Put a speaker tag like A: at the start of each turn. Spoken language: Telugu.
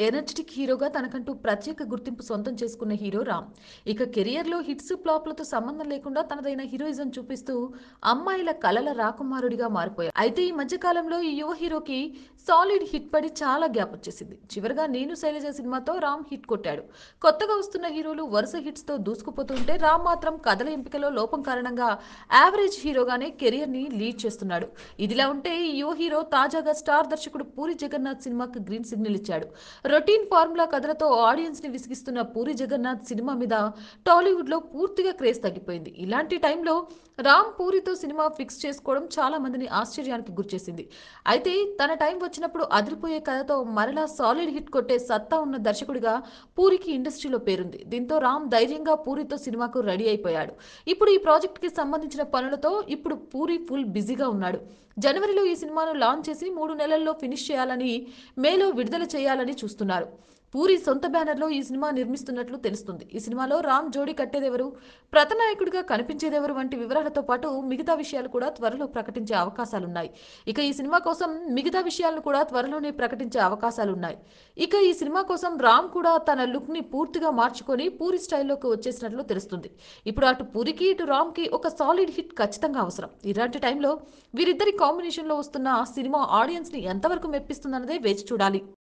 A: ఎనర్జెటిక్ హీరోగా తనకంటూ ప్రత్యేక గుర్తింపు సొంతం చేసుకున్న హీరో రామ్ ఇక కెరియర్లో హిట్స్ ఫ్లాప్లతో సంబంధం లేకుండా తనదైన హీరోయిజం చూపిస్తూ అమ్మాయిల కలల రాకుమారుడిగా మారిపోయాడు అయితే ఈ మధ్య కాలంలో ఈ యువ హీరోకి సాలిడ్ హిట్ పడి చాలా గ్యాప్ వచ్చేసింది చివరిగా నేను శైలజ సినిమాతో రామ్ హిట్ కొట్టాడు కొత్తగా వస్తున్న హీరోలు వరుస హిట్స్ తో దూసుకుపోతుంటే రామ్ మాత్రం కథల ఎంపికలో లోపం కారణంగా యావరేజ్ హీరోగానే కెరియర్ ని లీడ్ చేస్తున్నాడు ఇదిలా ఉంటే ఈ యువ హీరో తాజాగా స్టార్ దర్శకుడు పూరి జగన్నాథ్ సినిమాకి గ్రీన్ సిగ్నల్ ఇచ్చాడు రొటీన్ ఫార్ములా కథలతో ఆడియన్స్ ని విసిగిస్తున్న పూరి జగన్నాథ్ సినిమా మీద టాలీవుడ్ లో పూర్తిగా క్రేజ్ తగ్గిపోయింది ఇలాంటి టైంలో రామ్ పూరితో సినిమా ఫిక్స్ చేసుకోవడం చాలా మందిని ఆశ్చర్యానికి గురిచేసింది అయితే తన టైం వచ్చినప్పుడు అదిరిపోయే కథతో మరలా సాలిడ్ హిట్ కొట్టే సత్తా ఉన్న దర్శకుడిగా పూరికి ఇండస్ట్రీలో పేరుంది దీంతో రామ్ ధైర్యంగా పూరితో సినిమాకు రెడీ అయిపోయాడు ఇప్పుడు ఈ ప్రాజెక్ట్ కి సంబంధించిన పనులతో ఇప్పుడు పూరి ఫుల్ బిజీగా ఉన్నాడు జనవరిలో ఈ సినిమాను లాంచ్ చేసి మూడు నెలల్లో ఫినిష్ చేయాలని మేలో విడుదల చేయాలని చూస్తున్నారు పూరి సొంత బ్యానర్లో ఈ సినిమా నిర్మిస్తున్నట్లు తెలుస్తుంది ఈ సినిమాలో రామ్ జోడీ కట్టేదెవరు ప్రతనాయకుడిగా కనిపించేదెవరు వంటి వివరాలతో పాటు మిగతా విషయాలు కూడా త్వరలో ప్రకటించే అవకాశాలున్నాయి ఇక ఈ సినిమా కోసం మిగతా విషయాలను కూడా త్వరలోనే ప్రకటించే అవకాశాలున్నాయి ఇక ఈ సినిమా కోసం రామ్ కూడా తన లుక్ ని పూర్తిగా మార్చుకొని పూరి స్టైల్లోకి వచ్చేసినట్లు తెలుస్తుంది ఇప్పుడు అటు పూరికి ఇటు రామ్ కి ఒక సాలిడ్ హిట్ ఖచ్చితంగా అవసరం ఇలాంటి టైంలో వీరిద్దరి కాంబినేషన్ లో వస్తున్న సినిమా ఆడియన్స్ ని ఎంతవరకు మెప్పిస్తుందన్నదే వేచి చూడాలి